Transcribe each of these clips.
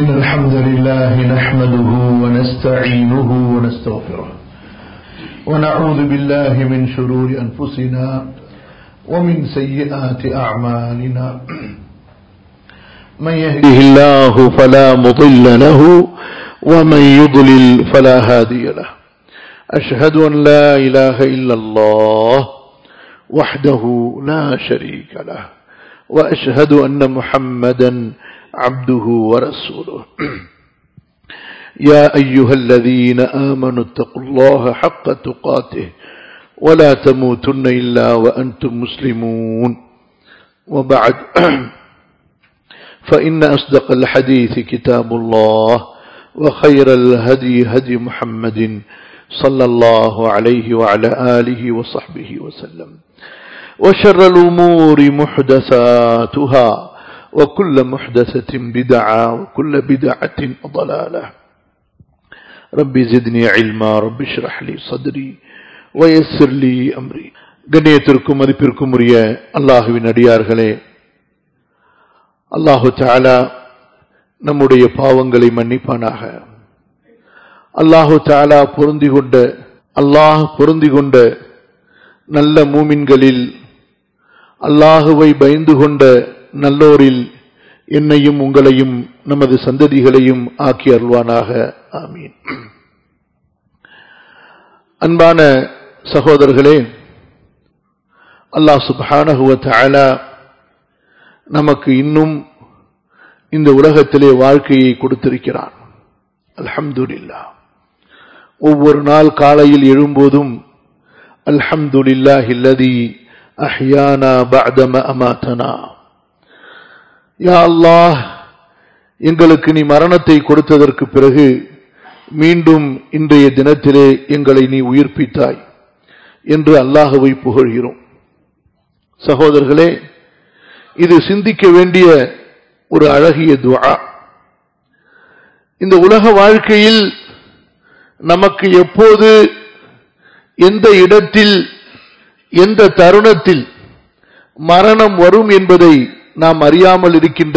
إن الحمد لله نحمده ونستعينه ونستغفره ونعوذ بالله من شرور أنفسنا ومن سيئات أعمالنا من يهده الله فلا مضل له ومن يضلل فلا هادي له أشهد أن لا إله إلا الله وحده لا شريك له وأشهد أن محمدا عبده ورسوله يا أيها الذين آمنوا اتقوا الله حق تقاته ولا تموتن إلا وأنتم مسلمون وبعد فإن أصدق الحديث كتاب الله وخير الهدي هدي محمد صلى الله عليه وعلى آله وصحبه وسلم وشر الأمور محدثاتها وكل محدثة بدعة وكل بدعة ضلالة ربي زدني علما ربي اشرح لي صدري ويسر لي أمري கண்ணியத்திற்கும் மதிப்பிற்கும் உரிய அல்லாஹுவின் அடியார்களே அல்லாஹு தாலா நம்முடைய பாவங்களை மன்னிப்பானாக அல்லாஹு தாலா பொருந்தி கொண்ட அல்லாஹ் பொருந்தி கொண்ட நல்ல மூமின்களில் அல்லாஹுவை பயந்து கொண்ட நல்லோரில் என்னையும் உங்களையும் நமது சந்ததிகளையும் ஆக்கி அருள்வானாக ஆமீன் அன்பான சகோதரர்களே அல்லாஹ் சுபானகுவ தாலா நமக்கு இன்னும் இந்த உலகத்திலே வாழ்க்கையை கொடுத்திருக்கிறான் அல்ஹம்துலில்லா ஒவ்வொரு நாள் காலையில் எழும்போதும் அல்ஹம்துலில்லா ஹில்லதி அஹ்யானா பஅதம அமாத்தனா யா அல்லாஹ் எங்களுக்கு நீ மரணத்தை கொடுத்ததற்கு பிறகு மீண்டும் இன்றைய தினத்திலே எங்களை நீ உயிர்ப்பித்தாய் என்று அல்லாஹுவை புகழ்கிறோம் சகோதரர்களே இது சிந்திக்க வேண்டிய ஒரு அழகிய துவா இந்த உலக வாழ்க்கையில் நமக்கு எப்போது எந்த இடத்தில் எந்த தருணத்தில் மரணம் வரும் என்பதை நாம் அறியாமல் இருக்கின்ற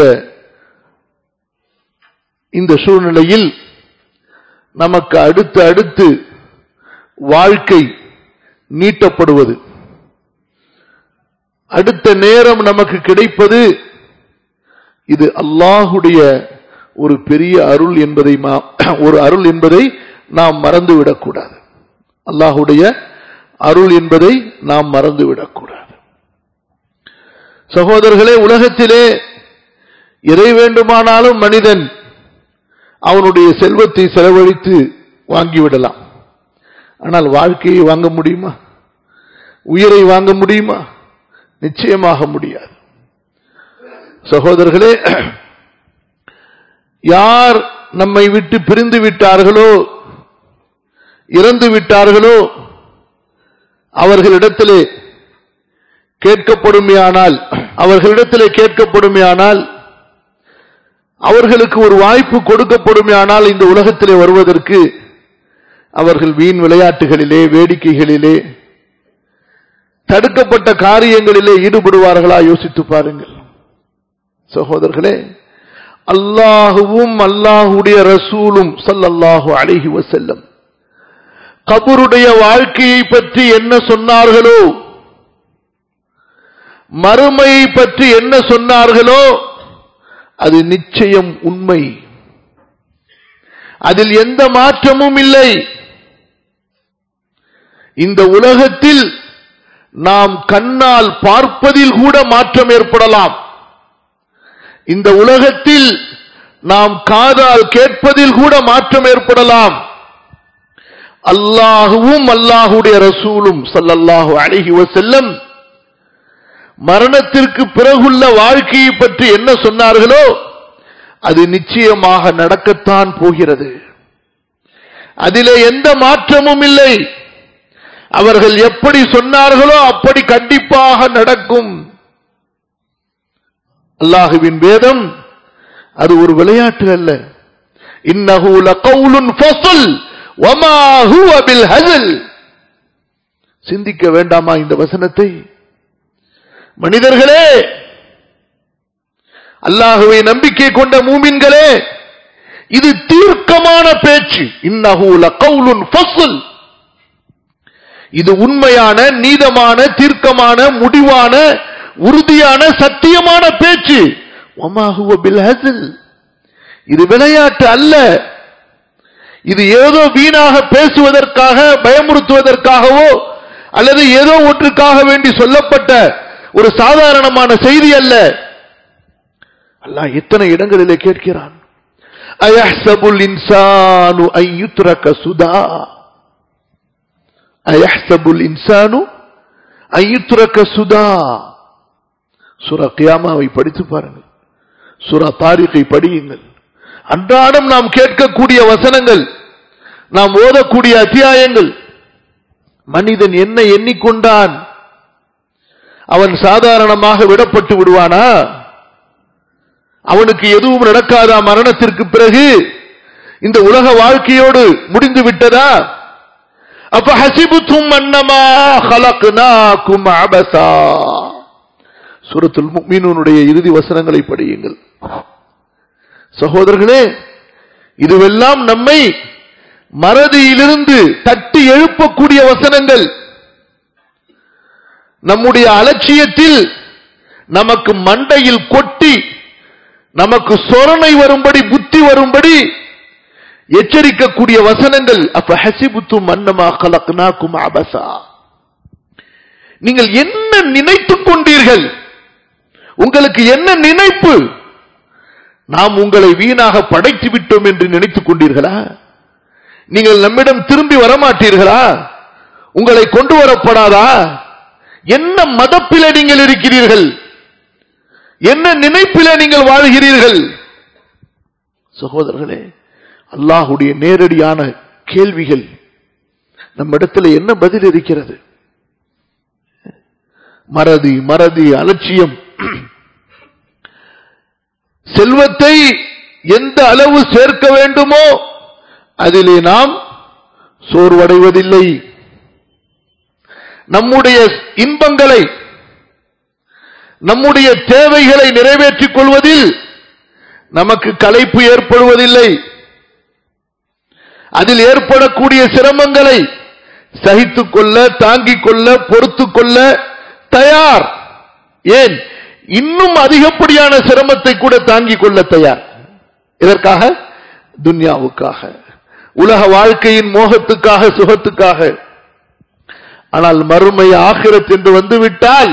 இந்த சூழ்நிலையில் நமக்கு அடுத்து அடுத்து வாழ்க்கை நீட்டப்படுவது அடுத்த நேரம் நமக்கு கிடைப்பது இது அல்லாஹுடைய ஒரு பெரிய அருள் என்பதை ஒரு அருள் என்பதை நாம் மறந்துவிடக்கூடாது அல்லாஹுடைய அருள் என்பதை நாம் மறந்துவிடக்கூடாது சகோதரர்களே உலகத்திலே எதை வேண்டுமானாலும் மனிதன் அவனுடைய செல்வத்தை செலவழித்து வாங்கிவிடலாம் ஆனால் வாழ்க்கையை வாங்க முடியுமா உயிரை வாங்க முடியுமா நிச்சயமாக முடியாது சகோதரர்களே யார் நம்மை விட்டு பிரிந்து விட்டார்களோ இறந்து விட்டார்களோ அவர்களிடத்திலே கேட்கப்படுமையானால் அவர்களிடத்திலே கேட்கப்படுமையானால் அவர்களுக்கு ஒரு வாய்ப்பு கொடுக்கப்படுமையானால் இந்த உலகத்திலே வருவதற்கு அவர்கள் வீண் விளையாட்டுகளிலே வேடிக்கைகளிலே தடுக்கப்பட்ட காரியங்களிலே ஈடுபடுவார்களா யோசித்து பாருங்கள் சகோதரர்களே அல்லாஹுவும் அல்லாஹுடைய ரசூலும் சல்லல்லாஹு அழகி வசல்லம் கபருடைய வாழ்க்கையை பற்றி என்ன சொன்னார்களோ மறுமையை பற்றி என்ன சொன்னார்களோ அது நிச்சயம் உண்மை அதில் எந்த மாற்றமும் இல்லை இந்த உலகத்தில் நாம் கண்ணால் பார்ப்பதில் கூட மாற்றம் ஏற்படலாம் இந்த உலகத்தில் நாம் காதால் கேட்பதில் கூட மாற்றம் ஏற்படலாம் அல்லாஹுவும் அல்லாஹுடைய ரசூலும் சல்லல்லாஹு அழகி செல்லம் மரணத்திற்கு பிறகுள்ள வாழ்க்கையை பற்றி என்ன சொன்னார்களோ அது நிச்சயமாக நடக்கத்தான் போகிறது அதிலே எந்த மாற்றமும் இல்லை அவர்கள் எப்படி சொன்னார்களோ அப்படி கண்டிப்பாக நடக்கும் அல்லாஹுவின் வேதம் அது ஒரு விளையாட்டு அல்ல இன்னஹூல கவுலுன் ஃபஸல் வமா ஹுவ பில் ஹஸல் சிந்திக்க வேண்டாமா இந்த வசனத்தை மனிதர்களே அல்லாஹுவை நம்பிக்கை கொண்ட மூமின்களே இது தீர்க்கமான பேச்சு இன்னஹூல கவுலுன் ஃபஸ்ல் இது உண்மையான நீதமான தீர்க்கமான முடிவான உறுதியான சத்தியமான பேச்சு ஒமாஹுவ பில் ஹசில் இது விளையாட்டு அல்ல இது ஏதோ வீணாக பேசுவதற்காக பயமுறுத்துவதற்காகவோ அல்லது ஏதோ ஒன்றுக்காக வேண்டி சொல்லப்பட்ட ஒரு சாதாரணமான செய்தி அல்ல அல்லாஹ் எத்தனை இடங்களிலே கேட்கிறான் அயஹ்சபுல் இன்சானு ஐயுத்ரக சுதா அயஹ்சபுல் இன்சானு ஐயுத்ரக சுதா சுரா கியாமாவை படித்து பாருங்கள் சுரா தாரிகை படியுங்கள் அன்றாடம் நாம் கேட்கக்கூடிய வசனங்கள் நாம் ஓதக்கூடிய அத்தியாயங்கள் மனிதன் என்ன எண்ணிக்கொண்டான் அவன் சாதாரணமாக விடப்பட்டு விடுவானா அவனுக்கு எதுவும் நடக்காதா மரணத்திற்கு பிறகு இந்த உலக வாழ்க்கையோடு முடிந்து விட்டதா அப்ப ஹசிபுத்தும் அன்னமா ஹலக்னாக்கும் அபசா சூரத்துல் முக்மீனுடைய இறுதி வசனங்களை படியுங்கள் சகோதரர்களே இதுவெல்லாம் நம்மை மறதியிலிருந்து தட்டி எழுப்பக்கூடிய வசனங்கள் நம்முடைய அலட்சியத்தில் நமக்கு மண்டையில் கொட்டி நமக்கு சொரணை வரும்படி புத்தி வரும்படி எச்சரிக்கக்கூடிய வசனங்கள் அப்ப ஹசிபுத்தும் அன்னமா கலக்னாக்கும் அபசா நீங்கள் என்ன நினைத்துக் கொண்டீர்கள் உங்களுக்கு என்ன நினைப்பு நாம் உங்களை வீணாக படைத்து விட்டோம் என்று நினைத்துக் கொண்டீர்களா நீங்கள் நம்மிடம் திரும்பி வரமாட்டீர்களா உங்களை கொண்டு வரப்படாதா என்ன மதப்பில நீங்கள் இருக்கிறீர்கள் என்ன நினைப்பில நீங்கள் வாழ்கிறீர்கள் சகோதரர்களே அல்லாஹுடைய நேரடியான கேள்விகள் நம்மிடத்தில் என்ன பதில் இருக்கிறது மறதி மறதி அலட்சியம் செல்வத்தை எந்த அளவு சேர்க்க வேண்டுமோ அதிலே நாம் சோர்வடைவதில்லை நம்முடைய இன்பங்களை நம்முடைய தேவைகளை நிறைவேற்றிக் கொள்வதில் நமக்கு களைப்பு ஏற்படுவதில்லை அதில் ஏற்படக்கூடிய சிரமங்களை சகித்துக் கொள்ள தாங்கிக் கொள்ள பொறுத்துக் கொள்ள தயார் ஏன் இன்னும் அதிகப்படியான சிரமத்தை கூட தாங்கிக் கொள்ள தயார் இதற்காக துன்யாவுக்காக உலக வாழ்க்கையின் மோகத்துக்காக சுகத்துக்காக ஆனால் மறுமை ஆகிரத் என்று வந்துவிட்டால்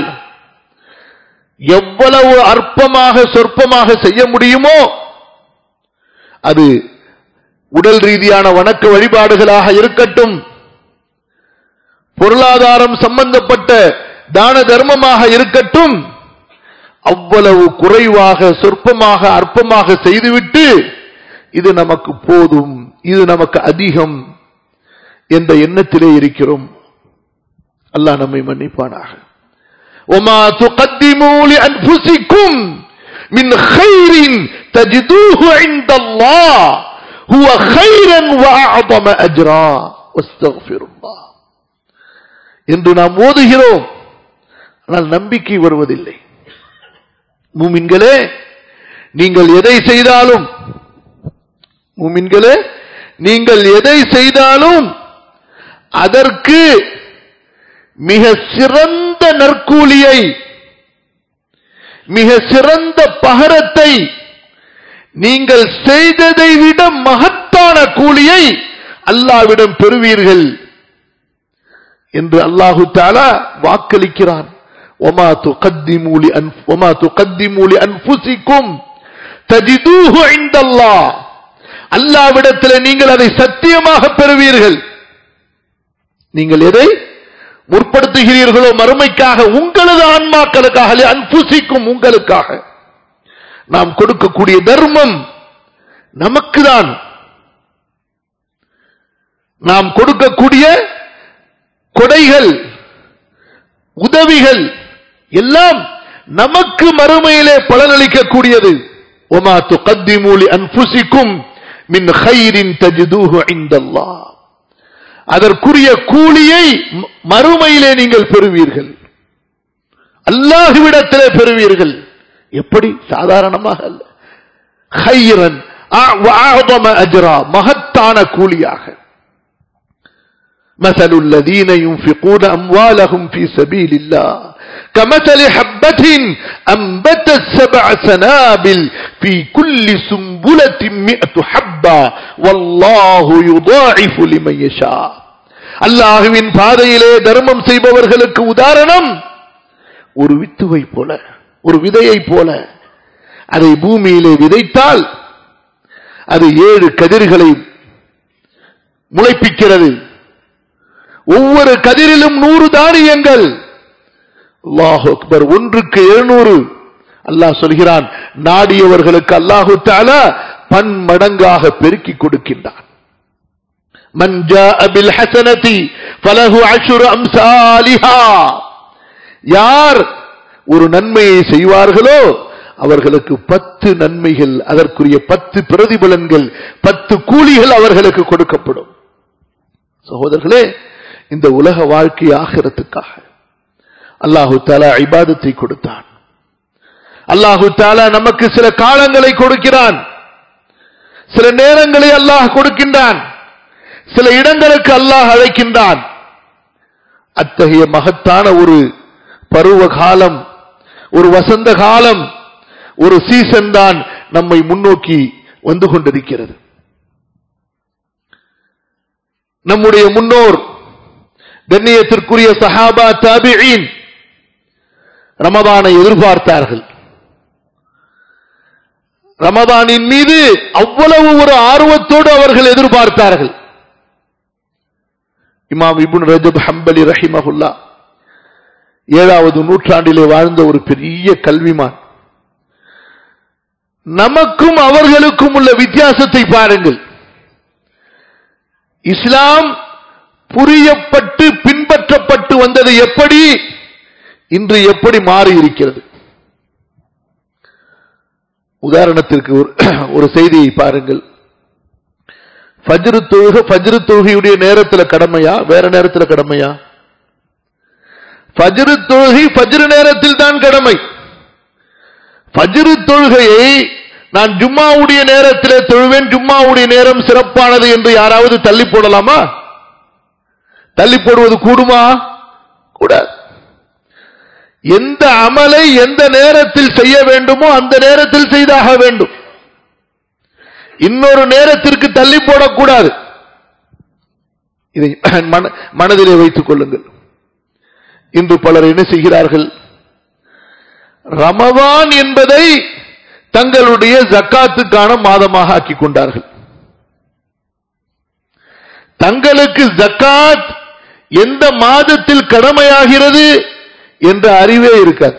எவ்வளவு அற்பமாக சொற்பமாக செய்ய முடியுமோ அது உடல் ரீதியான வணக்க வழிபாடுகளாக இருக்கட்டும் பொருளாதாரம் சம்பந்தப்பட்ட தான தர்மமாக இருக்கட்டும் அவ்வளவு குறைவாக சொற்பமாக அற்பமாக செய்துவிட்டு இது நமக்கு போதும் இது நமக்கு அதிகம் என்ற எண்ணத்திலே இருக்கிறோம் அல்லாஹ் நம்மை மன்னிப்பானாக وما تقدموا لأنفسكم من خير تجدوه عند الله هو خيرا وأعظم أجرا واستغفر الله என்று நாம் ஓதுகிறோம் ஆனால் நம்பிக்கை வருவதில்லை மூமின்களே நீங்கள் எதை செய்தாலும் மூமின்களே நீங்கள் எதை செய்தாலும் அதற்கு மிக சிறந்த நற்கூலியை மிக சிறந்த பகரத்தை நீங்கள் செய்ததை விட மகத்தான கூலியை அல்லாவிடம் பெறுவீர்கள் என்று அல்லாஹு தாலா வாக்களிக்கிறான் وما تقدموا لأنف وما تقدموا لأنفسكم تجدوه عند الله அல்லாவிடத்தில் நீங்கள் அதை சத்தியமாக பெறுவீர்கள் நீங்கள் எதை முற்படுத்துகிறீர்களோ மறுமைக்காக உங்களது ஆன்மாக்களுக்காக அன்புசிக்கும் உங்களுக்காக நாம் கொடுக்கக்கூடிய தர்மம் நமக்குதான் நாம் கொடுக்கக்கூடிய கொடைகள் உதவிகள் எல்லாம் நமக்கு மறுமையிலே பலனளிக்கக்கூடியது ஒமா துகத்திமூலி அன்புசிக்கும் மின் ஹைரின் தஜிதூஹு இந்தல்லாஹ் அதற்குரிய கூலியை மறுமையிலே நீங்கள் பெறுவீர்கள் அல்லாஹுவிடத்திலே பெறுவீர்கள் எப்படி சாதாரணமாக அல்ல ஹைரன் وأعظم أجرا மகத்தான கூலியாக مثل الذين ينفقون أموالهم في سبيل الله كمثل حبة أنبتت سبع سنابل في كل سنبلة مئة حبة والله يضاعف لمن يشاء அல்லாஹுவின் பாதையிலே தர்மம் செய்பவர்களுக்கு உதாரணம் ஒரு வித்துவை போல ஒரு விதையை போல அதை பூமியிலே விதைத்தால் அது ஏழு கதிர்களை முளைப்பிக்கிறது ஒவ்வொரு கதிரிலும் நூறு தானியங்கள் அல்லாஹு அக்பர் ஒன்றுக்கு எழுநூறு அல்லாஹ் சொல்கிறான் நாடியவர்களுக்கு அல்லாஹு தாலா பன்மடங்காக பெருக்கி கொடுக்கின்றான் من جاء بالحسنة فله عشر أمثالها யார் ஒரு நன்மையை செய்வார்களோ அவர்களுக்கு பத்து நன்மைகள் அதற்குரிய பத்து பிரதிபலன்கள் பத்து கூலிகள் அவர்களுக்கு கொடுக்கப்படும் சகோதரர்களே இந்த உலக வாழ்க்கை ஆகிறதுக்காக அல்லாஹு தாலா இபாதத்தை கொடுத்தான் அல்லாஹு தாலா நமக்கு சில காலங்களை கொடுக்கிறான் சில நேரங்களை அல்லாஹ் கொடுக்கின்றான் சில இடங்களுக்கு அல்லாஹ் அழைக்கின்றான் அத்தகைய மகத்தான ஒரு பருவ காலம் ஒரு வசந்த காலம் ஒரு சீசன் தான் நம்மை முன்னோக்கி வந்து கொண்டிருக்கிறது நம்முடைய முன்னோர் கண்ணியத்திற்குரிய சஹாபா தாபியின் ரமதானை எதிர்பார்த்தார்கள் ரமதானின் மீது அவ்வளவு ஒரு ஆர்வத்தோடு அவர்கள் எதிர்பார்த்தார்கள் இமாம் இபுன் ரஜப் ஹம்பலி ரஹிமஹுல்லா ஏழாவது நூற்றாண்டிலே வாழ்ந்த ஒரு பெரிய கல்விமான் நமக்கும் அவர்களுக்கும் உள்ள வித்தியாசத்தை பாருங்கள் இஸ்லாம் புரியப்பட்டு பின்பற்றப்பட்டு வந்தது எப்படி இன்று எப்படி மாறி இருக்கிறது உதாரணத்திற்கு ஒரு செய்தியை பாருங்கள் ஃபஜ்ரு தொழுக ஃபஜ்ரு தொழுகையுடைய நேரத்தில் கடமையா வேற நேரத்தில் கடமையா ஃபஜ்ரு தொழுகை ஃபஜ்ரு நேரத்தில் தான் கடமை ஃபஜ்ரு தொழுகையை நான் ஜும்மாவுடைய நேரத்திலே தொழுவேன் ஜும்மாவுடைய நேரம் சிறப்பானது என்று யாராவது தள்ளி போடலாமா தள்ளி போடுவது கூடுமா கூடாது எந்த அமலை எந்த நேரத்தில் செய்ய வேண்டுமோ அந்த நேரத்தில் செய்தாக வேண்டும் இன்னொரு நேரத்திற்கு தள்ளி போடக்கூடாது இதை மனதிலே வைத்துக் கொள்ளுங்கள் இன்று பலர் என்ன செய்கிறார்கள் ரமவான் என்பதை தங்களுடைய ஜக்காத்துக்கான மாதமாக ஆக்கிக் கொண்டார்கள் தங்களுக்கு ஜக்காத் எந்த மாதத்தில் கடமையாகிறது என்ற அறிவே இருக்காது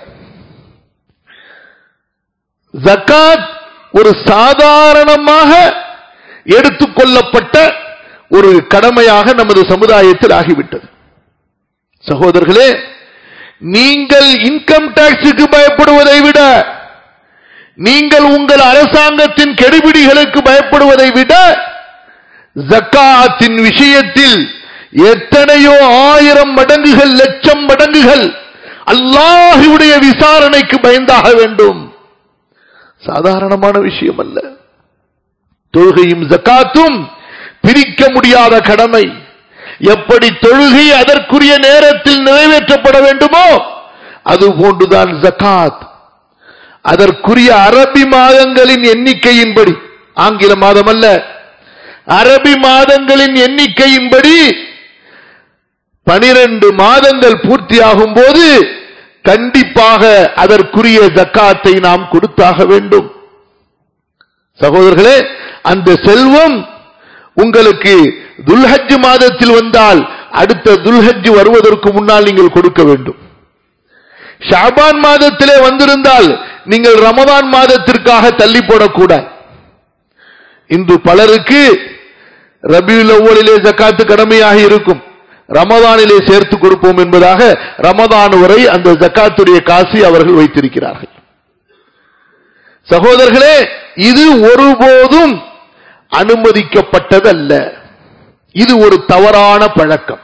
ஜக்காத் ஒரு சாதாரணமாக எடுத்துக்கொள்ளப்பட்ட ஒரு கடமையாக நமது சமுதாயத்தில் ஆகிவிட்டது சகோதரர்களே நீங்கள் இன்கம் டாக்ஸுக்கு பயப்படுவதை விட நீங்கள் உங்கள் அரசாங்கத்தின் கெடுபிடிகளுக்கு பயப்படுவதை விட ஜக்காத்தின் விஷயத்தில் எத்தனையோ ஆயிரம் மடங்குகள் லட்சம் மடங்குகள் அல்லாஹுடைய விசாரணைக்கு பயந்தாக வேண்டும் சாதாரணமான விஷயம் அல்ல தொழுகையும் ஜக்காத்தும் பிரிக்க முடியாத கடமை எப்படி தொழுகை அதற்குரிய நேரத்தில் நிறைவேற்றப்பட வேண்டுமோ அது போன்றுதான் ஜக்காத் அதற்குரிய அரபி மாதங்களின் எண்ணிக்கையின்படி ஆங்கில மாதம் அல்ல அரபி மாதங்களின் எண்ணிக்கையின்படி பனிரெண்டு மாதங்கள் பூர்த்தியாகும் போது கண்டிப்பாக அதற்குரிய ஜக்காத்தை நாம் கொடுத்தாக வேண்டும் சகோதரர்களே அந்த செல்வம் உங்களுக்கு துல்ஹஜ் மாதத்தில் வந்தால் அடுத்த துல்ஹஜ் வருவதற்கு முன்னால் நீங்கள் கொடுக்க வேண்டும் ஷாபான் மாதத்திலே வந்திருந்தால் நீங்கள் ரமதான் மாதத்திற்காக தள்ளி போடக்கூடாது இன்று பலருக்கு ரபியுல் அவ்வளிலே ஜக்காத்து கடமையாக இருக்கும் ரமதானிலே சேர்த்து கொடுப்போம் என்பதாக ரமதான் வரை அந்த ஜக்காத்துடைய காசு அவர்கள் வைத்திருக்கிறார்கள் சகோதரர்களே இது ஒருபோதும் அனுமதிக்கப்பட்டதல்ல இது ஒரு தவறான பழக்கம்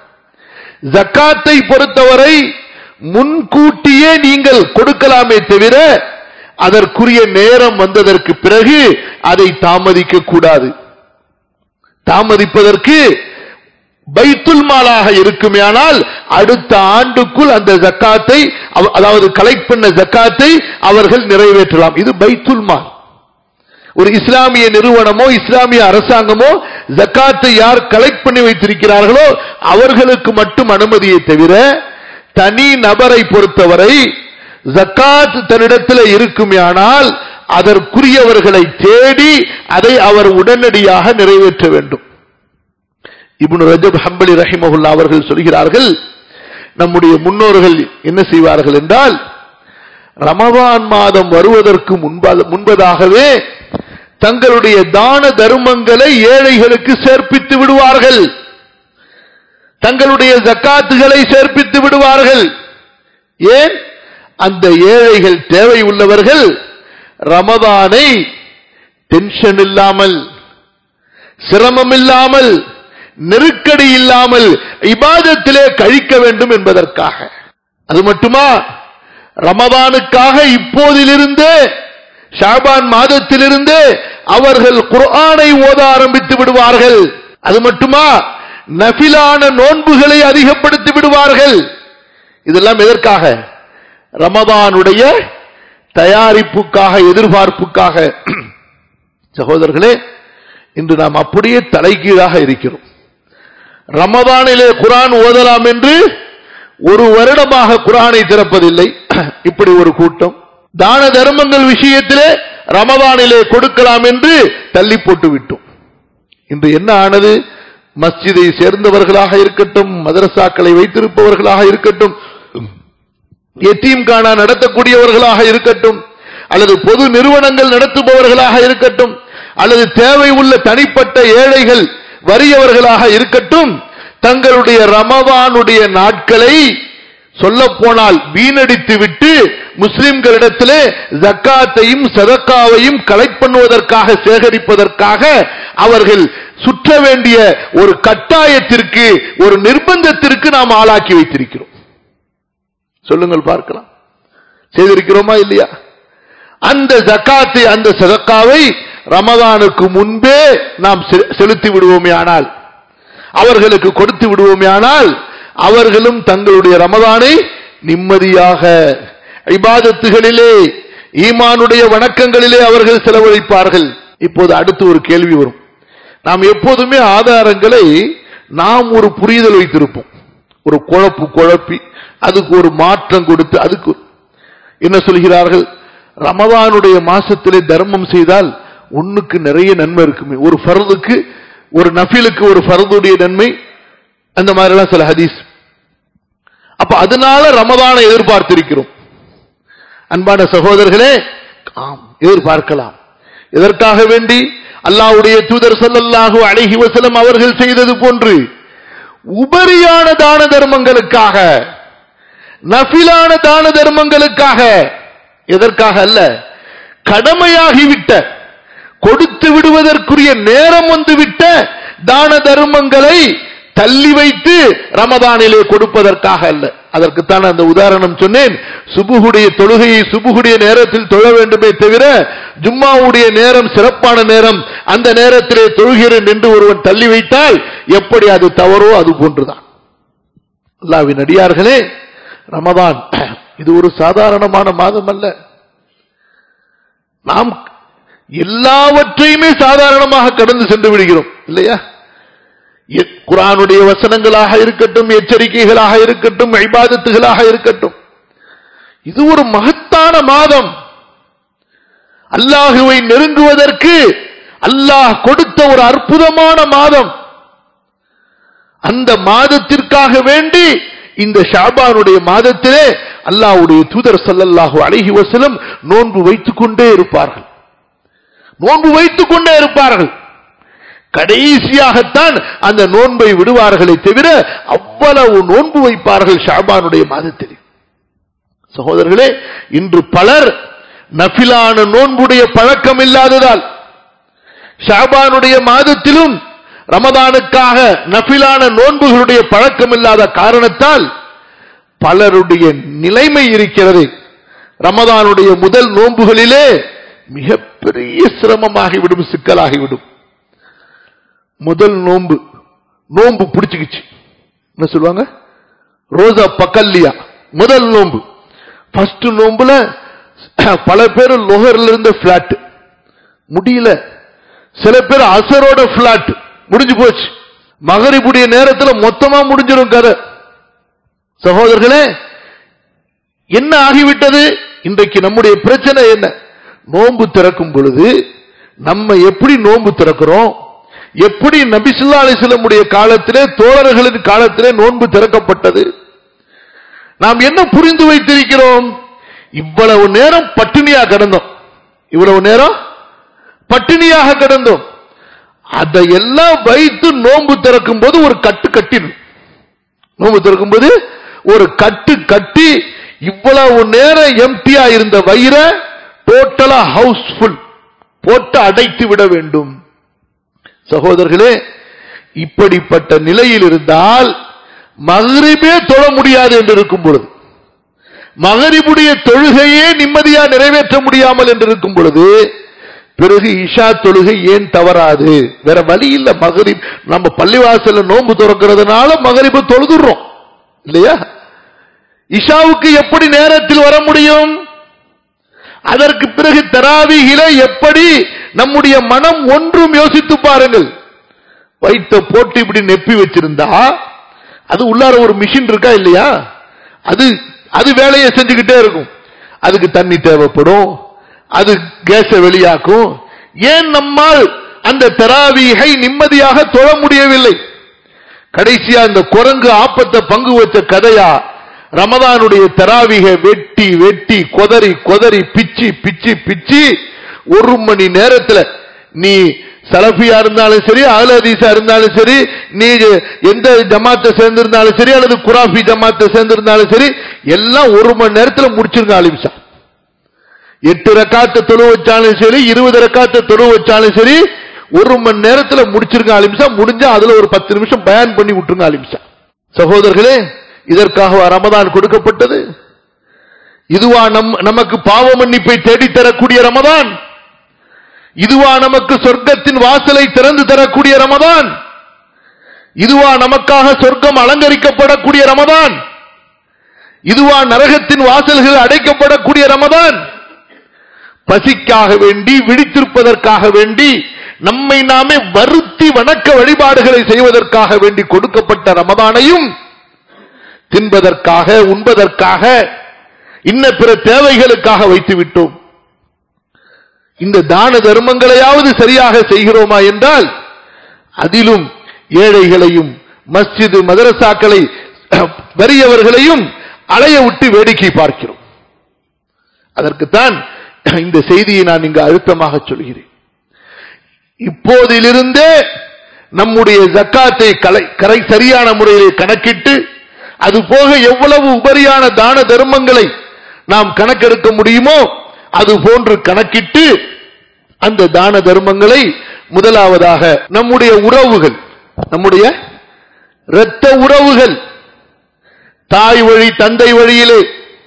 ஜக்காத்தை பொறுத்தவரை முன்கூட்டியே நீங்கள் கொடுக்கலாமே தவிர அதற்குரிய நேரம் வந்ததற்கு பிறகு அதை தாமதிக்க கூடாது தாமதிப்பதற்கு பைத்துல் மாலாக இருக்குமேயானால் அடுத்த ஆண்டுக்குள் அந்த ஜக்காத்தை அவ- அதாவது கலெக்ட் பண்ண ஜக்காத்தை அவர்கள் நிறைவேற்றலாம் இது பைத்துல் மால் ஒரு இஸ்லாமிய நிறுவனமோ இஸ்லாமிய அரசாங்கமோ ஜக்காத்தை யார் கலெக்ட் பண்ணி வைத்திருக்கிறார்களோ அவர்களுக்கு மட்டும் அனுமதியை தவிர தனி நபரை பொறுத்தவரை ஜக்காத் தன்னிடத்தில் இருக்குமேயானால் அதற்குரியவர்களை தேடி அதை அவர் உடனடியாக நிறைவேற்ற வேண்டும் இப்னு ரஜப் ஹம்பலி ரஹிமஹுல்லா அவர்கள் சொல்கிறார்கள் நம்முடைய முன்னோர்கள் என்ன செய்வார்கள் என்றால் ரமபான் மாதம் வருவதற்கு முன்பா- முன்பதாகவே தங்களுடைய தான தர்மங்களை ஏழைகளுக்கு சேர்ப்பித்து விடுவார்கள் தங்களுடைய ஜக்காத்துகளை சேர்ப்பித்து விடுவார்கள் ஏன் அந்த ஏழைகள் தேவை உள்ளவர்கள் ரமதானை டென்ஷன் இல்லாமல் சிரமம் இல்லாமல் நெருக்கடி இல்லாமல் இபாதத்திலே கழிக்க வேண்டும் என்பதற்காக அது மட்டுமா ரமதானுக்காக இப்போதிலிருந்தே ஷாபான் மாதத்திலிருந்தே அவர்கள் குர்ஆனை ஓத ஆரம்பித்து விடுவார்கள் அது மட்டுமா நபிலான நோன்புகளை அதிகப்படுத்தி விடுவார்கள் இதெல்லாம் எதற்காக ரமதானுடைய தயாரிப்புக்காக எதிர்பார்ப்புக்காக சகோதரர்களே இன்று நாம் அப்படியே தலைகீழாக இருக்கிறோம் ரமதானிலே குரான் ஓதலாம் என்று ஒரு வருடமாக குரானை திறப்பதில்லை இப்படி ஒரு கூட்டம் தான தர்மங்கள் விஷயத்திலே ரமதானிலே கொடுக்கலாம் என்று தள்ளி போட்டு விட்டோம் இன்று என்ன ஆனது மஸ்ஜிதை சேர்ந்தவர்களாக இருக்கட்டும் மதரசாக்களை வைத்திருப்பவர்களாக இருக்கட்டும் எத்தீம் காணா நடத்தக்கூடியவர்களாக இருக்கட்டும் அல்லது பொது நிறுவனங்கள் நடத்துபவர்களாக இருக்கட்டும் அல்லது தேவை உள்ள தனிப்பட்ட ஏழைகள் வறியவர்களாக இருக்கட்டும் தங்களுடைய ரமவானுடைய நாட்களை சொல்ல போனால் வீணடித்து விட்டு முஸ்லிம்களிடத்திலே ஜக்காத்தையும் சதக்காவையும் கலெக்ட் பண்ணுவதற்காக சேகரிப்பதற்காக அவர்கள் சுற்ற வேண்டிய ஒரு கட்டாயத்திற்கு ஒரு நிர்பந்தத்திற்கு நாம் ஆளாக்கி வைத்திருக்கிறோம் சொல்லுங்கள் பார்க்கலாம் செய்திருக்கிறோமா இல்லையா அந்த ஜக்காத்தை அந்த சதக்காவை ரமதானுக்கு முன்பே நாம் செ- செலுத்தி விடுவோமே ஆனால் அவர்களுக்கு கொடுத்து விடுவோமே ஆனால் அவர்களும் தங்களுடைய ரமதானை நிம்மதியாக இபாதத்துகளிலே ஈமானுடைய வணக்கங்களிலே அவர்கள் செலவழிப்பார்கள் இப்போது அடுத்து ஒரு கேள்வி வரும் நாம் எப்போதுமே ஆதாரங்களை நாம் ஒரு புரிதல் வைத்திருப்போம் ஒரு குழப்பு குழப்பி அதுக்கு ஒரு மாற்றம் கொடுத்து அதுக்கு என்ன சொல்கிறார்கள் ரமதானுடைய மாசத்திலே தர்மம் செய்தால் ஒண்ணுக்கு நிறைய நன்மை இருக்குமே ஒரு ஃபர்துக்கு ஒரு நஃபிலுக்கு ஒரு ஃபர்துடைய நன்மை அந்த மாதிரி எல்லாம் சில ஹதீஸ் அப்ப அதனால ரமதானை எதிர்பார்த்திருக்கிறோம் அன்பான சகோதரர்களே ஆம் எதிர்பார்க்கலாம் எதற்காக வேண்டி அல்லாஹ்வுடைய தூதர் ஸல்லல்லாஹு அலைஹி வஸல்லம் அவர்கள் செய்தது போன்று உபரியான தான தர்மங்களுக்காக நஃபிலான தான தர்மங்களுக்காக எதற்காக அல்ல கடமையாகிவிட்ட கொடுத்து விடுவதற்குரிய நேரம் வந்துவிட்ட தான தர்மங்களை தள்ளி வைத்து ரமதானிலே கொடுப்பதற்காக அல்ல அதற்குத்தான் அந்த உதாரணம் சொன்னேன் சுபுகுடைய தொழுகையை சுபுகுடைய நேரத்தில் தொழ வேண்டுமே தவிர ஜும்மாவுடைய நேரம் சிறப்பான நேரம் அந்த நேரத்திலே தொழுகிறேன் என்று ஒருவன் தள்ளி வைத்தால் எப்படி அது தவறோ அது போன்றுதான் அல்லாவின் அடியார்களே ரமதான் இது ஒரு சாதாரணமான மாதம் அல்ல நாம் எல்லாவற்றையுமே சாதாரணமாக கடந்து சென்று விடுகிறோம் இல்லையா எ- குர்ஆனுடைய வசனங்களாக இருக்கட்டும் எச்சரிக்கைகளாக இருக்கட்டும் ஐபாதத்துகளாக இருக்கட்டும் இது ஒரு மகத்தான மாதம் அல்லாஹுவை நெருங்குவதற்கு அல்லாஹ் கொடுத்த ஒரு அற்புதமான மாதம் அந்த மாதத்திற்காக வேண்டி இந்த ஷாபானுடைய மாதத்திலே அல்லாஹ்வுடைய தூதர் ஸல்லல்லாஹு அலைஹி வஸல்லம் நோன்பு வைத்துக் கொண்டே இருப்பார்கள் நோன்பு வைத்துக் கொண்டே இருப்பார்கள் கடைசியாகத்தான் அந்த நோன்பை விடுவார்களே தவிர அவ்வளவு நோன்பு வைப்பார்கள் ஷாபானுடைய மாதத்தில் சகோதரர்களே இன்று பலர் நஃபிலான நோன்புடைய பழக்கம் இல்லாததால் ஷாபானுடைய மாதத்திலும் ரமதானுக்காக நஃபிலான நோன்புகளுடைய பழக்கம் இல்லாத காரணத்தால் பலருடைய நிலைமை இருக்கிறது ரமதானுடைய முதல் நோன்புகளிலே மிகப்பெரிய சிரமமாகிவிடும் சிக்கலாகிவிடும் முதல் நோன்பு நோன்பு பிடிச்சுக்கிச்சு என்ன சொல்லுவாங்க ரோசா பக்கல்லியா முதல் நோன்பு ஃபர்ஸ்ட் நோன்புல பல பேர் லோகர்ல இருந்த பிளாட் முடியல சில பேர் அசரோட பிளாட் முடிஞ்சு போச்சு மகரிபுடைய நேரத்துல மொத்தமா முடிஞ்சிடும் கதை சகோதரர்களே என்ன ஆகிவிட்டது இன்றைக்கு நம்முடைய பிரச்சனை என்ன நோன்பு திறக்கும் பொழுது நம்ம எப்படி நோன்பு திறக்கிறோம் எப்படி நபிசுல்லா அலிஸ்லமுடைய காலத்திலே தோழர்களின் காலத்திலே நோன்பு திறக்கப்பட்டது நாம் என்ன புரிந்து வைத்திருக்கிறோம் இவ்வளவு நேரம் பட்டினியா கிடந்தோம் இவ்வளவு நேரம் பட்டினியாக கிடந்தோம் அதையெல்லாம் வைத்து நோன்பு திறக்கும் போது ஒரு கட்டு கட்டிடும் நோன்பு திறக்கும் போது ஒரு கட்டு கட்டி இவ்வளவு நேரம் எம்டியா இருந்த வயிறை டோட்டலா ஹவுஸ்ஃபுல் போட்டு அடைத்து விட வேண்டும் சகோதரர்களே இப்படிப்பட்ட நிலையில் இருந்தால் மகரிபே தொழ முடியாது என்று இருக்கும் பொழுது மகரிபுடைய தொழுகையே நிம்மதியா நிறைவேற்ற முடியாமல் என்று இருக்கும் பொழுது பிறகு இஷா தொழுகை ஏன் தவறாது வேற வழி இல்ல மகரிப் நம்ம பள்ளிவாசல்ல நோன்பு திறக்கிறதுனால மகரிபு தொழுதுறோம் இல்லையா இஷாவுக்கு எப்படி நேரத்தில் வர முடியும் அதற்கு பிறகு தராவிகில எப்படி நம்முடைய மனம் ஒன்றும் யோசித்து பாருங்கள் வைத்த போட்டு இப்படி நெப்பி வச்சிருந்தா அது உள்ளார ஒரு மிஷின் இருக்கா இல்லையா அது அது வேலையை செஞ்சுக்கிட்டே இருக்கும் அதுக்கு தண்ணி தேவைப்படும் அது கேஸை வெளியாக்கும் ஏன் நம்மால் அந்த தராவிகை நிம்மதியாக தொழ முடியவில்லை கடைசியா இந்த குரங்கு ஆப்பத்தை பங்கு வச்ச கதையா ரமதானுடைய தராவிக வெட்டி வெட்டி கொதறி கொதறி பிச்சு பிச்சு பிச்சு ஒரு மணி நேரத்துல நீ சலபியா இருந்தாலும் சரி அகலதீசா இருந்தாலும் சரி நீ எந்த ஜமாத்தை சேர்ந்திருந்தாலும் சரி அல்லது குராஃபி ஜமாத்தை சேர்ந்திருந்தாலும் சரி எல்லாம் ஒரு மணி நேரத்துல முடிச்சிருங்க அலிம்சா எட்டு ரக்காத்த தொழு வச்சாலும் சரி இருபது ரக்காத்த தொழு வச்சாலும் சரி ஒரு மணி நேரத்துல முடிச்சிருங்க அலிம்சா முடிஞ்சா அதுல ஒரு பத்து நிமிஷம் பயன் பண்ணி விட்டுருங்க அலிம்சா சகோதரர்களே இதற்காக ரமதான் கொடுக்கப்பட்டது இதுவா நம் நமக்கு பாவ மன்னிப்பை தேடித்தரக்கூடிய ரமதான் இதுவா நமக்கு சொர்க்கத்தின் வாசலை திறந்து தரக்கூடிய ரமதான் இதுவா நமக்காக சொர்க்கம் அலங்கரிக்கப்படக்கூடிய ரமதான் இதுவா நரகத்தின் வாசல்கள் அடைக்கப்படக்கூடிய ரமதான் பசிக்காக வேண்டி விழித்திருப்பதற்காக வேண்டி நம்மை நாமே வருத்தி வணக்க வழிபாடுகளை செய்வதற்காக வேண்டி கொடுக்கப்பட்ட ரமதானையும் தின்பதற்காக உண்பதற்காக இன்ன பிற தேவைகளுக்காக வைத்து விட்டோம் இந்த தான தர்மங்களையாவது சரியாக செய்கிறோமா என்றால் அதிலும் ஏழைகளையும் மஸ்ஜிது மதரசாக்களை வறியவர்களையும் அலைய விட்டு வேடிக்கை பார்க்கிறோம் அதற்குத்தான் இந்த செய்தியை நான் இங்கு அழுத்தமாக சொல்கிறேன் இப்போதிலிருந்தே நம்முடைய ஜக்காத்தை கலை கரை சரியான முறையில் கணக்கிட்டு அது போக எவ்வளவு உபரியான தான தர்மங்களை நாம் கணக்கெடுக்க முடியுமோ அது போன்று கணக்கிட்டு அந்த தான தர்மங்களை முதலாவதாக நம்முடைய உறவுகள் நம்முடைய இரத்த உறவுகள் தாய் வழி தந்தை வழியிலே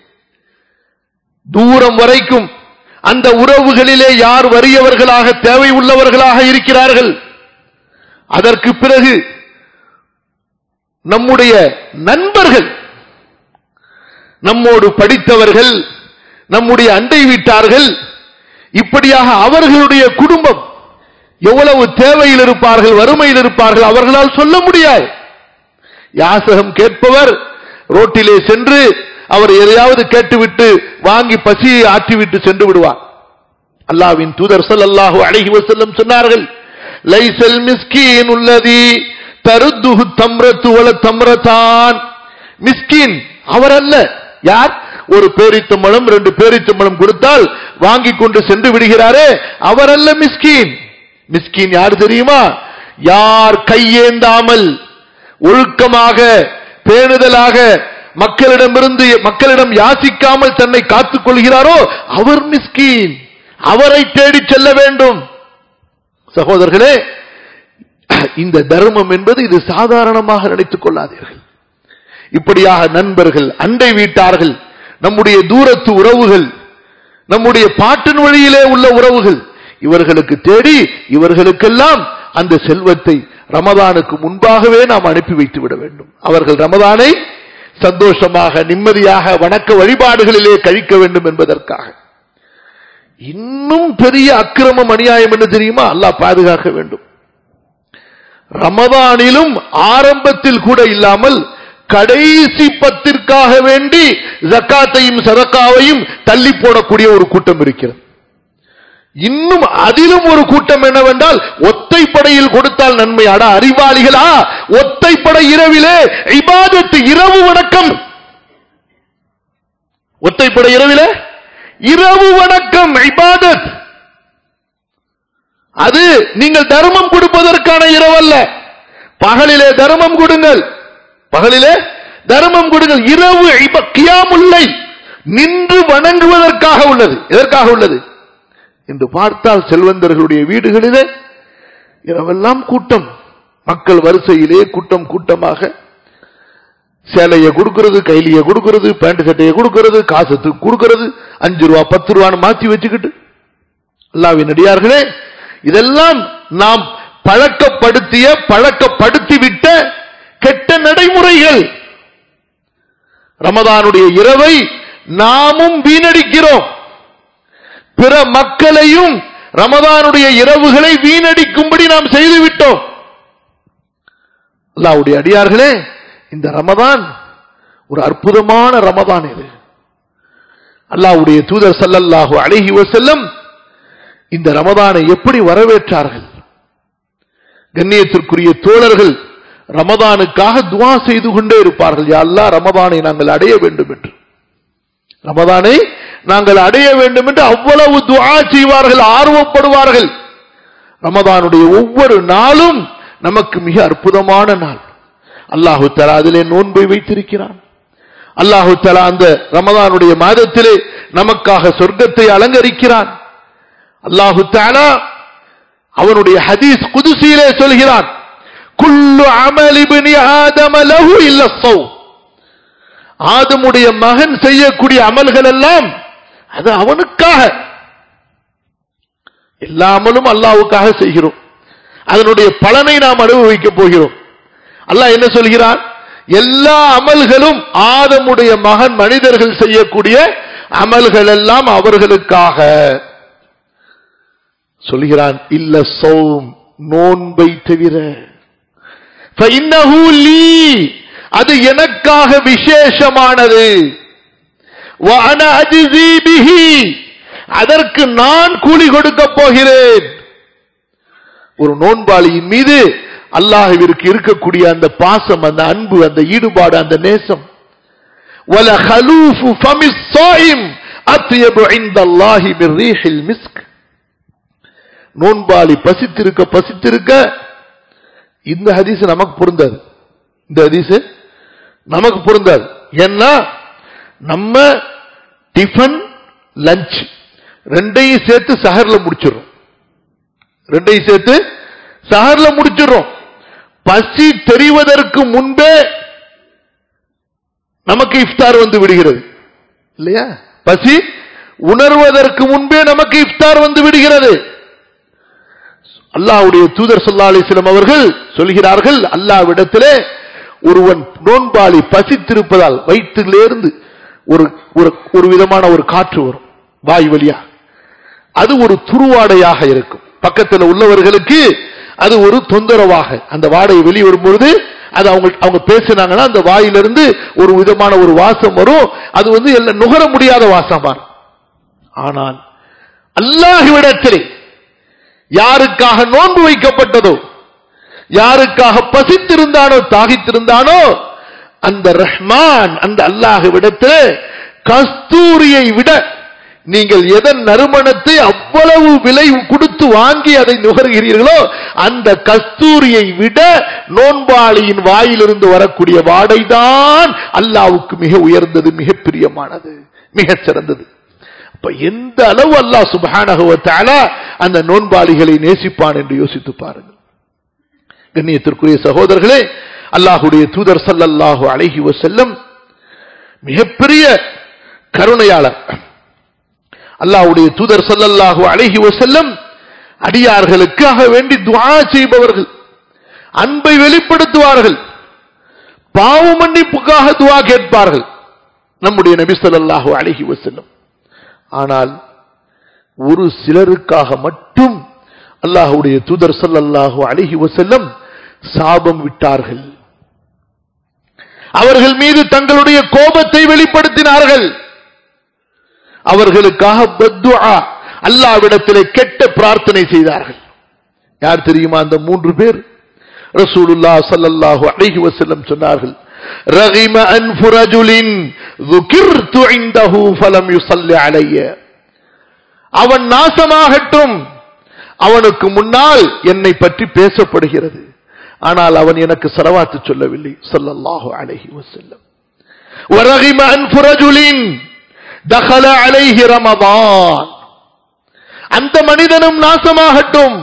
தூரம் வரைக்கும் அந்த உறவுகளிலே யார் வறியவர்களாக தேவை உள்ளவர்களாக இருக்கிறார்கள் அதற்கு பிறகு நம்முடைய நண்பர்கள் நம்மோடு படித்தவர்கள் நம்முடைய அண்டை வீட்டார்கள் இப்படியாக அவர்களுடைய குடும்பம் எவ்வளவு தேவையில் இருப்பார்கள் வறுமையில் இருப்பார்கள் அவர்களால் சொல்ல முடியாது யாசகம் கேட்பவர் ரோட்டிலே சென்று அவர் எதையாவது கேட்டுவிட்டு வாங்கி பசியை ஆற்றிவிட்டு சென்று விடுவார் அல்லாவின் தூதர் ஸல்லல்லாஹு அலைஹி வஸல்லம் சொன்னார்கள் லைசல் மிஸ்கீன் உள்ளதி தருத்துஹு தம்ரத்து வல தம்ரதான் மிஸ்கீன் அவர் அல்ல யார் ஒரு பேரித்தம்பழம் ரெண்டு பேரித்தம்பழம் கொடுத்தால் வாங்கி கொண்டு சென்று விடுகிறாரே அவர் அல்ல மிஸ்கீன் மிஸ்கீன் யார் தெரியுமா யார் கையேந்தாமல் ஒழுக்கமாக பேணுதலாக மக்களிடமிருந்து மக்களிடம் யாசிக்காமல் தன்னை காத்துக் கொள்கிறாரோ அவர் மிஸ்கீன் அவரை தேடி செல்ல வேண்டும் சகோதரர்களே இந்த தர்மம் என்பது இது சாதாரணமாக நினைத்துக் கொள்ளாதீர்கள் இப்படியாக நண்பர்கள் அண்டை வீட்டார்கள் நம்முடைய தூரத்து உறவுகள் நம்முடைய பாட்டின் வழியிலே உள்ள உறவுகள் இவர்களுக்கு தேடி இவர்களுக்கெல்லாம் அந்த செல்வத்தை ரமதானுக்கு முன்பாகவே நாம் அனுப்பி வைத்து விட வேண்டும் அவர்கள் ரமதானை சந்தோஷமாக நிம்மதியாக வணக்க வழிபாடுகளிலே கழிக்க வேண்டும் என்பதற்காக இன்னும் பெரிய அக்கிரமம் அநியாயம் என்ன தெரியுமா அல்லாஹ் பாதுகாக்க வேண்டும் ரமதானிலும் ஆரம்பத்தில் கூட இல்லாமல் கடைசி பத்திற்காக வேண்டி ஜக்காத்தையும் சதக்காவையும் தள்ளி போடக்கூடிய ஒரு கூட்டம் இருக்கிறது இன்னும் அதிலும் ஒரு கூட்டம் என்னவென்றால் ஒத்தைப்படையில் கொடுத்தால் நன்மை அட அறிவாளிகளா ஒத்தைப்படை இரவிலே இபாதத்து இரவு வணக்கம் ஒத்தைப்படை இரவிலே இரவு வணக்கம் இபாதத் அது நீங்கள் தர்மம் கொடுப்பதற்கான இரவல்ல பகலிலே தர்மம் கொடுங்கள் பகலிலே தர்மம் கொடுங்கள் இரவு இப- கியாமுல்லை நின்று வணங்குவதற்காக உள்ளது எதற்காக உள்ளது என்று பார்த்தால் செல்வந்தர்களுடைய வீடுகளிலே இரவெல்லாம் கூட்டம் மக்கள் வரிசையிலே கூட்டம் கூட்டமாக சேலையை கொடுக்கிறது கைலிய கொடுக்கிறது பேண்ட் சட்டையை கொடுக்கிறது காசத்துக்கு கொடுக்கிறது அஞ்சு ரூபா பத்து ரூபான்னு மாத்தி வச்சுக்கிட்டு அல்லாவின் அடியார்களே இதெல்லாம் நாம் பழக்கப்படுத்திய பழக்கப்படுத்திவிட்ட கெட்ட நடைமுறைகள் ரமதானுடைய இரவை நாமும் வீணடிக்கிறோம் பிற மக்களையும் ரமதானுடைய இரவுகளை வீணடிக்கும்படி நாம் செய்துவிட்டோம் அல்லாவுடைய அடியார்களே இந்த ரமதான் ஒரு அற்புதமான ரமதான் இது அல்லாவுடைய தூதர் ஸல்லல்லாஹு அலைஹி வஸல்லம் இந்த ரமதானை எப்படி வரவேற்றார்கள் கண்ணியத்திற்குரிய தோழர்கள் ரமதானுக்காக துவா செய்து கொண்டே இருப்பார்கள் யா அல்லாஹ் ரமதானை நாங்கள் அடைய வேண்டும் என்று ரமதானை நாங்கள் அடைய வேண்டும் என்று அவ்வளவு துஆ செய்வார்கள் ஆர்வப்படுவார்கள் ரமதானுடைய ஒவ்வொரு நாளும் நமக்கு மிக அற்புதமான நாள் அல்லாஹு தலா அதிலே நோன்பை வைத்திருக்கிறான் அல்லாஹு தலா அந்த ரமதானுடைய மாதத்திலே நமக்காக சொர்க்கத்தை அலங்கரிக்கிறான் அல்லாஹு தஆலா அவனுடைய ஹதீஸ் குதுசியிலே சொல்கிறான் குல்லு அமல் இப்னி ஆதம லஹு இல்ல ஸௌம் ஆதமுடைய மகன் செய்யக்கூடிய அமல்கள் எல்லாம் அது அவனுக்காக எல்லா அமலும் அல்லாஹ்வுக்காக செய்கிறோம் அதனுடைய பலனை நாம் அனுபவிக்க போகிறோம் அல்லாஹ் என்ன சொல்கிறான் எல்லா அமல்களும் ஆதமுடைய மகன் மனிதர்கள் செய்யக்கூடிய அமல்கள் எல்லாம் அவர்களுக்காக சொல்கிறான் இல்ல சோம் நோன்பை தவிர فإنه لي அது எனக்காக விசேஷமானது وأنا أجزي به அதற்கு நான் கூலி கொடுக்க போகிறேன் ஒரு நோன்பாளியின் மீது அல்லாஹ்விற்கு இருக்கக்கூடிய அந்த பாசம் அந்த அன்பு அந்த ஈடுபாடு அந்த நேசம் وَلَخَلُوفُ فَمِ الصَّائِمِ أَطْيَبُ عِندَ اللَّهِ مِنْ رِيحِ الْمِسْكِ நோன்பாளி பசித்திருக்க பசித்திருக்க இந்த ஹதீஸ் நமக்கு பொருந்தாது இந்த ஹதீஸ் நமக்கு பொருந்தாது ஏன்னா நம்ம டிஃபன் லஞ்ச் ரெண்டையும் சேர்த்து சஹர்ல முடிச்சிடுறோம் ரெண்டையும் சேர்த்து சஹர்ல முடிச்சிடுறோம் பசி தெரிவதற்கு முன்பே நமக்கு இஃப்தார் வந்து விடுகிறது இல்லையா பசி உணர்வதற்கு முன்பே நமக்கு இஃப்தார் வந்து விடுகிறது அல்லாஹ்வுடைய தூதர் ஸல்லல்லாஹு அலைஹி வஸல்லம் அவர்கள் சொல்கிறார்கள் அல்லாஹ்விடத்திலே ஒருவன் நோன்பாளி பசித்திருப்பதால் வயிற்றிலிருந்து ஒரு ஒரு ஒரு விதமான ஒரு காற்று வரும் வாய் வழியா அது ஒரு துருவாடையாக இருக்கும் பக்கத்தில் உள்ளவர்களுக்கு அது ஒரு தொந்தரவாக அந்த வாடை வெளியே வரும்பொழுது அது அவங்க அவங்க பேசினாங்கன்னா அந்த வாயிலிருந்து ஒரு விதமான ஒரு வாசம் வரும் அது வந்து எல்லாம் நுகர முடியாத வாசமா இருக்கும். ஆனால் அல்லாஹ்விடத்திலே யாருக்காக நோன்பு வைக்கப்பட்டதோ யாருக்காக பசித்திருந்தானோ தாகித்திருந்தானோ அந்த ரஹ்மான் அந்த அல்லாஹ்விடத்தில் கஸ்தூரியை விட நீங்கள் எதன் நறுமணத்தை அவ்வளவு விலை கொடுத்து வாங்கி அதை நுகர்கிறீர்களோ அந்த கஸ்தூரியை விட நோன்பாளியின் வாயிலிருந்து வரக்கூடிய வாடைதான் அல்லாவுக்கு மிக உயர்ந்தது மிக பிரியமானது மிகச் சிறந்தது அப்ப எந்த அளவு அல்லாஹ் சுப்ஹானஹு வ தஆலா அந்த நோன்பாளிகளை நேசிப்பான் என்று யோசித்து பாருங்கள் கண்ணியத்திற்குரிய சகோதரர்களே அல்லாஹ்வுடைய தூதர் ஸல்லல்லாஹு அலைஹி வஸல்லம் மிகப்பெரிய கருணையாளர் அல்லாஹ்வுடைய தூதர் ஸல்லல்லாஹு அலைஹி வஸல்லம் அடியார்களுக்காக வேண்டி துஆ செய்பவர்கள் அன்பை வெளிப்படுத்துவார்கள் பாவ மன்னிப்புக்காக துஆ கேட்பார்கள் நம்முடைய நபி ஸல்லல்லாஹு அலைஹி வஸல்லம் ஆனால் ஒரு சிலருக்காக மட்டும் அல்லாஹ்வுடைய தூதர் ஸல்லல்லாஹு அலைஹி வஸல்லம் சாபம் விட்டார்கள் அவர்கள் மீது தங்களுடைய கோபத்தை வெளிப்படுத்தினார்கள் அவர்களுக்காக பத்துஆ அல்லாவிடத்திலே கெட்ட பிரார்த்தனை செய்தார்கள் யார் தெரியுமா அந்த மூன்று பேர் ரசூலுல்லாஹ் ஸல்லல்லாஹு அலைஹி வஸல்லம் சொன்னார்கள் ரகிம அன்ஃபு ரஜுலின் ذكرت عنده فلم يصلي علي அவன் நாசமாகட்டும் அவனுக்கு முன்னால் என்னை பற்றி பேசப்படுகிறது ஆனால் அவன் எனக்கு சரவாத்து சொல்லவில்லை ஸல்லல்லாஹு அலைஹி வஸல்லம் ورغم أنف رجل دخل عليه رمضان அந்த மனிதனும் நாசமாகட்டும்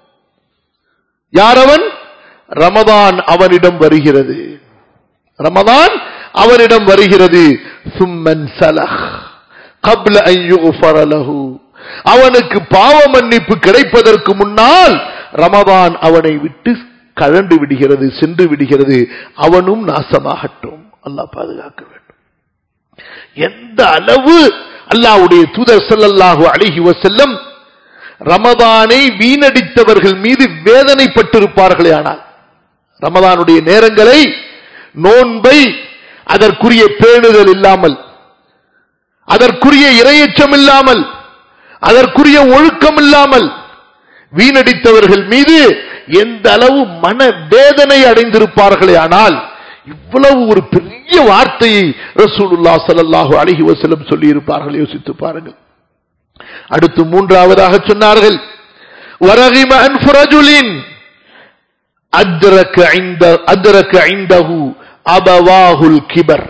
யாரவன் ரமதான் அவனிடம் வருகிறது ரமதான் அவனிடம் வருகிறது சும்மன் சலஹ் قبل أن يغفر له அவனுக்கு பாவ மன்னிப்பு கிடைப்பதற்கு முன்னால் ரமதான் அவனை விட்டு கழண்டு விடுகிறது சென்று விடுகிறது அவனும் நாசமாகட்டும் அல்லாஹ் பாதுகாக்க வேண்டும் எந்த அளவு அல்லாஹ்வுடைய தூதர் ஸல்லல்லாஹு அலைஹி வஸல்லம் ரமதானை வீணடித்தவர்கள் மீது வேதனைப்பட்டிருப்பார்களே ஆனால் ரமதானுடைய நேரங்களை நோன்பை அதற்குரிய பேணுதல் இல்லாமல் அதற்குரிய இரையச்சம் இல்லாமல் அதற்குரிய ஒழுக்கம் இல்லாமல் வீணடித்தவர்கள் மீது எந்த அளவு மன வேதனை அடைந்திருப்பார்களே ஆனால் இவ்வளவு ஒரு பெரிய வார்த்தையை ரசூலுல்லா ஸல்லல்லாஹு அலைஹி வஸல்லம் சொல்லி இருப்பார்கள் யோசித்து பாருங்கள் அடுத்து மூன்றாவதாக சொன்னார்கள் வரகிம அன்ஃபு ரஜுலின் அத்ரக இந்த அத்ரக இந்தஹு அபவாஹுல் கிபர்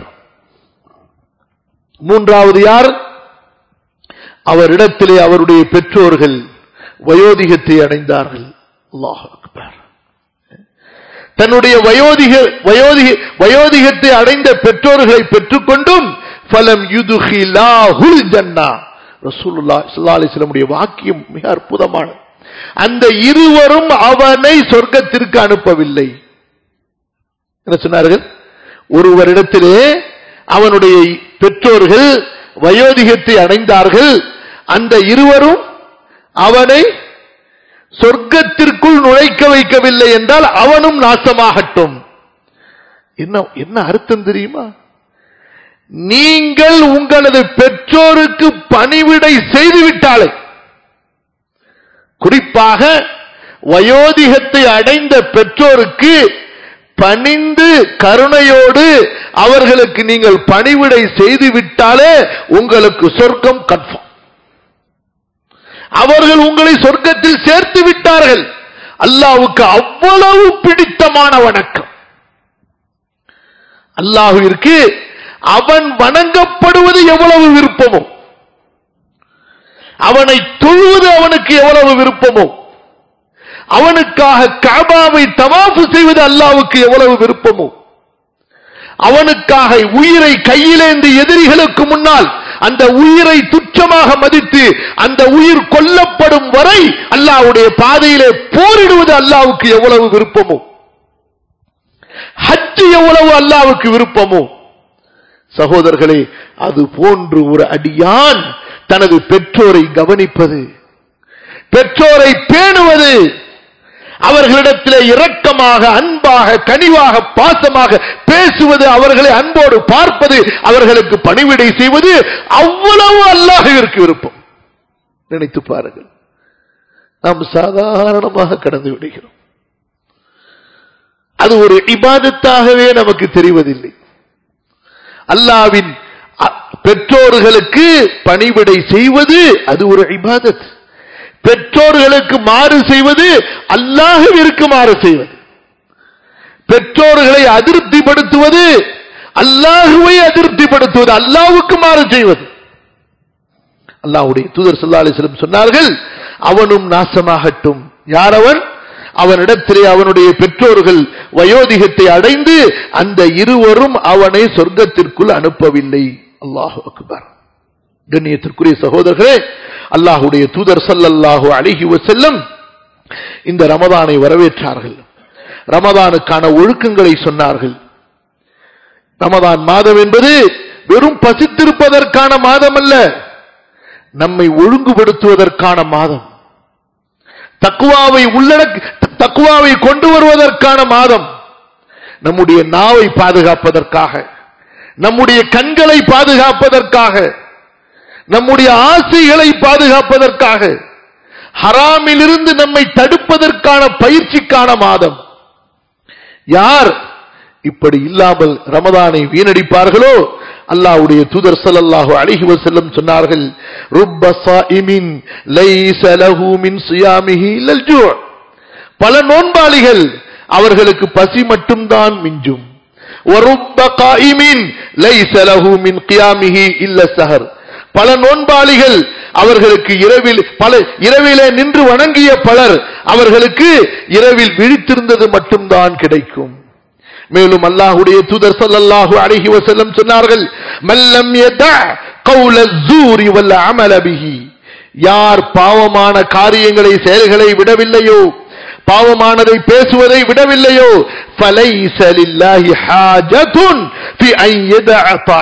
மூன்றாவது யார் அவரிடத்திலே அவருடைய பெற்றோர்கள் வயோதிகத்தை அடைந்தார்கள் அல்லாஹ் அக்பர் தன்னுடைய வயோதிக வயோதிக வயோதிகத்தை அடைந்த பெற்றோர்களை பெற்றுக்கொண்டும் ஃபலம் யுதுஹிலாஹுல் ஜன்னா ரசூலுல்லாஹி ஸல்லல்லாஹு அலைஹி வஸல்லமுடைய வாக்கியம் மிக அற்புதமானது அந்த இருவரும் அவனை சொர்க்கத்திற்கு அனுப்பவில்லை என்ன சொன்னார்கள் ஒருவரிடத்திலே அவனுடைய பெற்றோர்கள் வயோதிகத்தை அடைந்தார்கள் அந்த இருவரும் அவனை சொர்க்கத்திற்குள் நுழைக்க வைக்கவில்லை என்றால் அவனும் நாசமாகட்டும் என்ன என்ன அர்த்தம் தெரியுமா நீங்கள் உங்களது பெற்றோருக்கு பணிவிடை செய்துவிட்டாலே குறிப்பாக வயோதிகத்தை அடைந்த பெற்றோருக்கு பணிந்து கருணையோடு அவர்களுக்கு நீங்கள் பணிவிடை செய்து விட்டாலே உங்களுக்கு சொர்க்கம் கன்ஃபார்ம் அவர்கள் உங்களை சொர்க்கத்தில் சேர்த்து விட்டார்கள் அல்லாவுக்கு அவ்வளவு பிடித்தமான வணக்கம் அல்லாஹுவிற்கு அவன் வணங்கப்படுவது எவ்வளவு விருப்பமோ அவனை தொழுவது அவனுக்கு எவ்வளவு விருப்பமோ அவனுக்காக காபாவை தவாஃபு செய்வது அல்லாவுக்கு எவ்வளவு விருப்பமோ அவனுக்காக உயிரை கையிலேந்து எதிரிகளுக்கு முன்னால் அந்த உயிரை துச்சமாக மதித்து அந்த உயிர் கொல்லப்படும் வரை அல்லாவுடைய பாதையிலே போரிடுவது அல்லாவுக்கு எவ்வளவு விருப்பமோ ஹஜ்ஜு எவ்வளவு அல்லாவுக்கு விருப்பமோ சகோதரர்களே அது போன்று ஒரு அடியான் தனது பெற்றோரை கவனிப்பது பெற்றோரை பேணுவது அவர்களிடத்திலே இரக்கமாக அன்பாக கனிவாக பாசமாக பேசுவது அவர்களை அன்போடு பார்ப்பது அவர்களுக்கு பணிவிடை செய்வது அவ்வளவு அல்லாஹிற்கு விருப்பம் நினைத்து பாருங்கள் நாம் சாதாரணமாக கடந்து விடுகிறோம் அது ஒரு இபாதத்தாகவே நமக்கு தெரிவதில்லை அல்லாவின் பெற்றோர்களுக்கு பணிவிடை செய்வது அது ஒரு இபாதத் பெற்றோர்களுக்கு மாறு செய்வது அல்லாஹுவிற்கு மாறு செய்வது பெற்றோர்களை அதிருப்திப்படுத்துவது அல்லாஹுவை அதிருப்திப்படுத்துவது அல்லாவுக்கு மாறு செய்வது அல்லாஹுடைய தூதர் சொல்லா அலிஸ்லம் சொன்னார்கள் அவனும் நாசமாகட்டும் யாரவன் அவனிடத்திலே அவனுடைய பெற்றோர்கள் வயோதிகத்தை அடைந்து அந்த இருவரும் அவனை சொர்க்கத்திற்குள் அனுப்பவில்லை அல்லாஹு அக்பர் கண்ணியத்திற்குரிய சகோதரர்களே அல்லாஹுடைய தூதர் சல்லல்லாஹு அலிஹி வசல்லம் இந்த ரமதானை வரவேற்றார்கள் ரமதானுக்கான ஒழுக்கங்களை சொன்னார்கள் ரமதான் மாதம் என்பது வெறும் பசித்திருப்பதற்கான மாதம் அல்ல நம்மை ஒழுங்குபடுத்துவதற்கான மாதம் தக்குவாவை உள்ளடக் தக்குவாவை கொண்டு வருவதற்கான மாதம் நம்முடைய நாவை பாதுகாப்பதற்காக நம்முடைய கண்களை பாதுகாப்பதற்காக நம்முடைய ஆசைகளை பாதுகாப்பதற்காக ஹராமிலிருந்து நம்மை தடுப்பதற்கான பயிற்சிக்கான மாதம் யார் இப்படி இல்லாமல் ரமதானை வீணடிப்பார்களோ அல்லாஹ்வுடைய தூதர் ஸல்லல்லாஹு அலைஹி வஸல்லம் சொன்னார்கள் ருப்ப ஸாயிமின் லைஸ லஹு மின் ஸியாமிஹி இல்லல் ஜூ' பல நோன்பாளிகள் அவர்களுக்கு பசி மட்டும்தான் மிஞ்சும் وَرُبَّ قَائِمٍ لَيْسَ لَهُ مِنْ قِيَامِهِ إِلَّا السَّهْرُ பல நோன்பாளிகள் அவர்களுக்கு இரவில் பல இரவிலே நின்று வணங்கிய பலர் அவர்களுக்கு இரவில் விழித்திருந்தது மட்டும்தான் கிடைக்கும் மேலும் அல்லாஹ்வுடைய தூதர் ஸல்லல்லாஹு அலைஹி வஸல்லம் சொன்னார்கள் மல்லம் யதா கௌல الزூரி வல் அமல பிஹி யார் பாவமான காரியங்களை செயல்களை விடவில்லையோ பாவமானதை பேசுவதை விடவில்லையோ فليس لله حاجة في أن يدع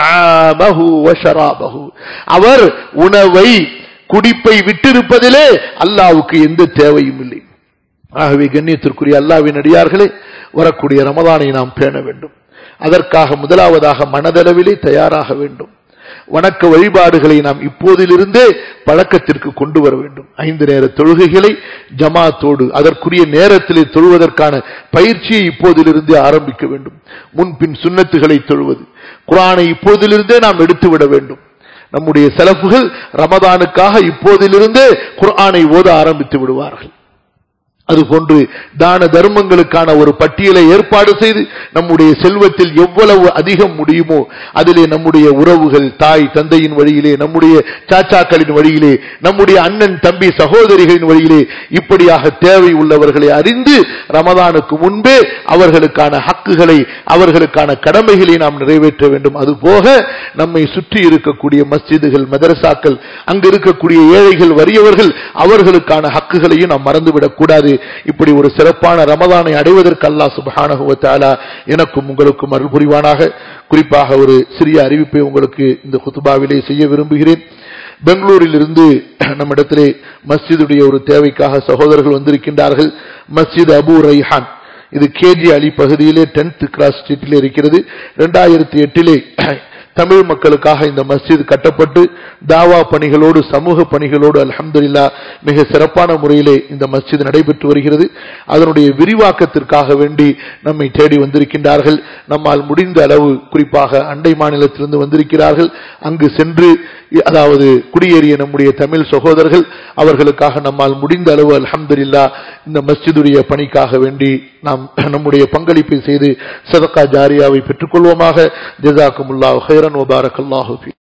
طعامه وشرابه அவர் உணவை குடிப்பை விட்டிருப்பதிலே அல்லாவுக்கு எந்த தேவையும் இல்லை ஆகவே கண்ணியத்திற்குரிய அல்லாவின் அடியார்களே வரக்கூடிய ரமதானை நாம் பேண வேண்டும் அதற்காக முதலாவதாக மனதளவிலே தயாராக வேண்டும் வணக்க வழிபாடுகளை நாம் இப்போதிலிருந்தே பழக்கத்திற்கு கொண்டு வர வேண்டும் ஐந்து நேர தொழுகைகளை ஜமாத்தோடு அதற்குரிய நேரத்திலே தொழுவதற்கான பயிற்சியை இப்போதிலிருந்தே ஆரம்பிக்க வேண்டும் முன்பின் சுண்ணத்துகளை தொழுவது குரானை இப்போதிலிருந்தே நாம் எடுத்துவிட வேண்டும் நம்முடைய செலவுகள் ரமதானுக்காக இப்போதிலிருந்தே குர்ஆனை ஓத ஆரம்பித்து விடுவார்கள் அதுபோன்று தான தர்மங்களுக்கான ஒரு பட்டியலை ஏற்பாடு செய்து நம்முடைய செல்வத்தில் எவ்வளவு அதிகம் முடியுமோ அதிலே நம்முடைய உறவுகள் தாய் தந்தையின் வழியிலே நம்முடைய சாச்சாக்களின் வழியிலே நம்முடைய அண்ணன் தம்பி சகோதரிகளின் வழியிலே இப்படியாக தேவை உள்ளவர்களை அறிந்து ரமதானுக்கு முன்பே அவர்களுக்கான ஹக்குகளை அவர்களுக்கான கடமைகளை நாம் நிறைவேற்ற வேண்டும் அதுபோக நம்மை சுற்றி இருக்கக்கூடிய மஸ்ஜிதுகள் மதரசாக்கள் அங்கு இருக்கக்கூடிய ஏழைகள் வறியவர்கள் அவர்களுக்கான ஹக்குகளையும் நாம் மறந்துவிடக் கூடாது இப்படி ஒரு சிறப்பான ரமதானை அடைவதற்கு அல்லாஹ் சுப்ஹானஹு வ தஆலா எனக்கும் உங்களுக்கும் அருள் புரிவானாக குறிப்பாக ஒரு சிறிய அறிவிப்பை உங்களுக்கு இந்த குத்துபாவிலே செய்ய விரும்புகிறேன் பெங்களூரில் இருந்து நம்மிடத்திலே மஸ்ஜிதுடைய ஒரு தேவைக்காக சகோதரர்கள் வந்திருக்கின்றார்கள் மஸ்ஜித் அபு ரைஹான் இது கேஜி அலி பகுதியிலே டென்த் கிராஸ் ஸ்ட்ரீட்டில் இருக்கிறது இரண்டாயிரத்தி எட்டிலே தமிழ் மக்களுக்காக இந்த மஸ்ஜித் கட்டப்பட்டு தாவா பணிகளோடு சமூக பணிகளோடு அல்ஹம்துலில்லா மிக சிறப்பான முறையிலே இந்த மஸ்ஜித் நடைபெற்று வருகிறது அதனுடைய விரிவாக்கத்திற்காக வேண்டி நம்மை தேடி வந்திருக்கின்றார்கள் நம்மால் முடிந்த அளவு குறிப்பாக அண்டை மாநிலத்திலிருந்து வந்திருக்கிறார்கள் அங்கு சென்று அதாவது குடியேறிய நம்முடைய தமிழ் சகோதரர்கள் அவர்களுக்காக நம்மால் முடிந்த அளவு அல்ஹம்துலில்லா இந்த மஸ்ஜிதுடைய பணிக்காக வேண்டி நாம் நம்முடைய பங்களிப்பை செய்து சதக்கா ஜாரியாவை பெற்றுக்கொள்வோமாக ஜசாக்குமுல்லா ஹைரன் வபாரக் அல்லாஹு